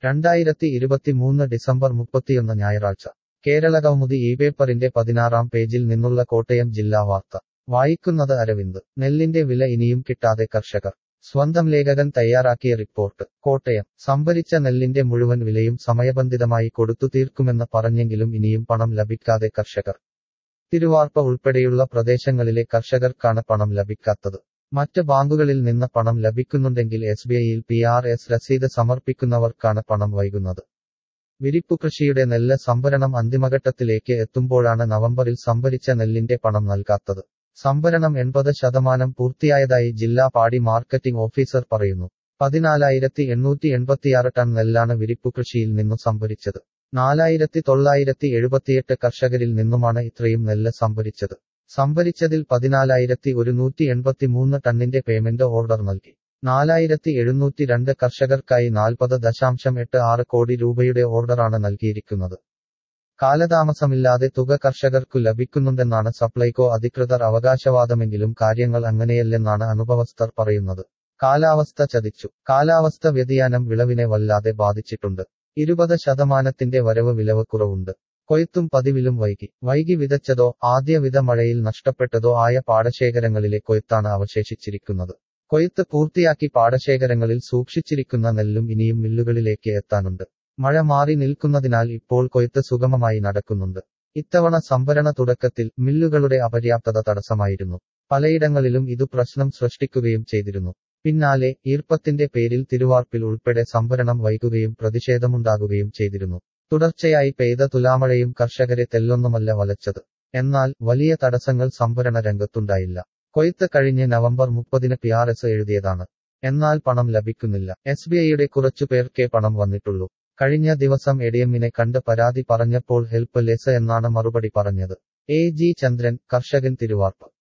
രണ്ടായിരത്തി ഇരുപത്തിമൂന്ന് ഡിസംബർ മുപ്പത്തിയൊന്ന് ഞായറാഴ്ച കേരള കൗമുദി ഈ പേപ്പറിന്റെ പതിനാറാം പേജിൽ നിന്നുള്ള കോട്ടയം ജില്ലാ വാർത്ത വായിക്കുന്നത് അരവിന്ദ് നെല്ലിന്റെ വില ഇനിയും കിട്ടാതെ കർഷകർ സ്വന്തം ലേഖകൻ തയ്യാറാക്കിയ റിപ്പോർട്ട് കോട്ടയം സംഭരിച്ച നെല്ലിന്റെ മുഴുവൻ വിലയും സമയബന്ധിതമായി കൊടുത്തു തീർക്കുമെന്ന് പറഞ്ഞെങ്കിലും ഇനിയും പണം ലഭിക്കാതെ കർഷകർ തിരുവാർപ്പ ഉൾപ്പെടെയുള്ള പ്രദേശങ്ങളിലെ കർഷകർക്കാണ് പണം ലഭിക്കാത്തത് മറ്റ് ബാങ്കുകളിൽ നിന്ന് പണം ലഭിക്കുന്നുണ്ടെങ്കിൽ എസ് ബി ഐയിൽ പി ആർ എസ് രസീത് സമർപ്പിക്കുന്നവർക്കാണ് പണം വൈകുന്നത് വിരിപ്പു കൃഷിയുടെ നെല്ല് സംഭരണം അന്തിമഘട്ടത്തിലേക്ക് എത്തുമ്പോഴാണ് നവംബറിൽ സംഭരിച്ച നെല്ലിന്റെ പണം നൽകാത്തത് സംഭരണം എൺപത് ശതമാനം പൂർത്തിയായതായി ജില്ലാ പാടി മാർക്കറ്റിംഗ് ഓഫീസർ പറയുന്നു പതിനാലായിരത്തി എണ്ണൂറ്റി എൺപത്തിയാറ് ടൺ നെല്ലാണ് വിരിപ്പു കൃഷിയിൽ നിന്നു സംഭരിച്ചത് നാലായിരത്തി തൊള്ളായിരത്തി എഴുപത്തിയെട്ട് കർഷകരിൽ നിന്നുമാണ് ഇത്രയും നെല്ല് സംഭരിച്ചത് സംഭരിച്ചതിൽ പതിനാലായിരത്തി ഒരുന്നൂറ്റി എൺപത്തിമൂന്ന് ടണ്ണിന്റെ പേയ്മെന്റ് ഓർഡർ നൽകി നാലായിരത്തി എഴുന്നൂറ്റി രണ്ട് കർഷകർക്കായി നാൽപ്പത് ദശാംശം എട്ട് ആറ് കോടി രൂപയുടെ ഓർഡറാണ് നൽകിയിരിക്കുന്നത് കാലതാമസമില്ലാതെ തുക കർഷകർക്കു ലഭിക്കുന്നുണ്ടെന്നാണ് സപ്ലൈകോ അധികൃതർ അവകാശവാദമെങ്കിലും കാര്യങ്ങൾ അങ്ങനെയല്ലെന്നാണ് അനുഭവസ്ഥർ പറയുന്നത് കാലാവസ്ഥ ചതിച്ചു കാലാവസ്ഥ വ്യതിയാനം വിളവിനെ വല്ലാതെ ബാധിച്ചിട്ടുണ്ട് ഇരുപത് ശതമാനത്തിന്റെ വരവ് വിലവ് കുറവുണ്ട് കൊയ്ത്തും പതിവിലും വൈകി വൈകി വിതച്ചതോ ആദ്യ വിധ മഴയിൽ നഷ്ടപ്പെട്ടതോ ആയ പാടശേഖരങ്ങളിലെ കൊയ്ത്താണ് അവശേഷിച്ചിരിക്കുന്നത് കൊയ്ത്ത് പൂർത്തിയാക്കി പാടശേഖരങ്ങളിൽ സൂക്ഷിച്ചിരിക്കുന്ന നെല്ലും ഇനിയും മില്ലുകളിലേക്ക് എത്താനുണ്ട് മഴ മാറി നിൽക്കുന്നതിനാൽ ഇപ്പോൾ കൊയ്ത്ത് സുഗമമായി നടക്കുന്നുണ്ട് ഇത്തവണ സംഭരണ തുടക്കത്തിൽ മില്ലുകളുടെ അപര്യാപ്തത തടസ്സമായിരുന്നു പലയിടങ്ങളിലും ഇതു പ്രശ്നം സൃഷ്ടിക്കുകയും ചെയ്തിരുന്നു പിന്നാലെ ഈർപ്പത്തിന്റെ പേരിൽ തിരുവാർപ്പിൽ ഉൾപ്പെടെ സംഭരണം വൈകുകയും പ്രതിഷേധമുണ്ടാകുകയും ചെയ്തിരുന്നു തുടർച്ചയായി പെയ്ത തുലാമഴയും കർഷകരെ തെല്ലൊന്നുമല്ല വലച്ചത് എന്നാൽ വലിയ തടസ്സങ്ങൾ സംഭരണ രംഗത്തുണ്ടായില്ല കൊയ്ത്ത് കഴിഞ്ഞ് നവംബർ മുപ്പതിന് പി ആർ എസ് എഴുതിയതാണ് എന്നാൽ പണം ലഭിക്കുന്നില്ല എസ് ബി ഐയുടെ കുറച്ചു പേർക്കേ പണം വന്നിട്ടുള്ളൂ കഴിഞ്ഞ ദിവസം എഡിഎമ്മിനെ കണ്ട് പരാതി പറഞ്ഞപ്പോൾ ഹെൽപ്പ് ലെസ് എന്നാണ് മറുപടി പറഞ്ഞത് എ ജി ചന്ദ്രൻ കർഷകൻ തിരുവാർപ്പ്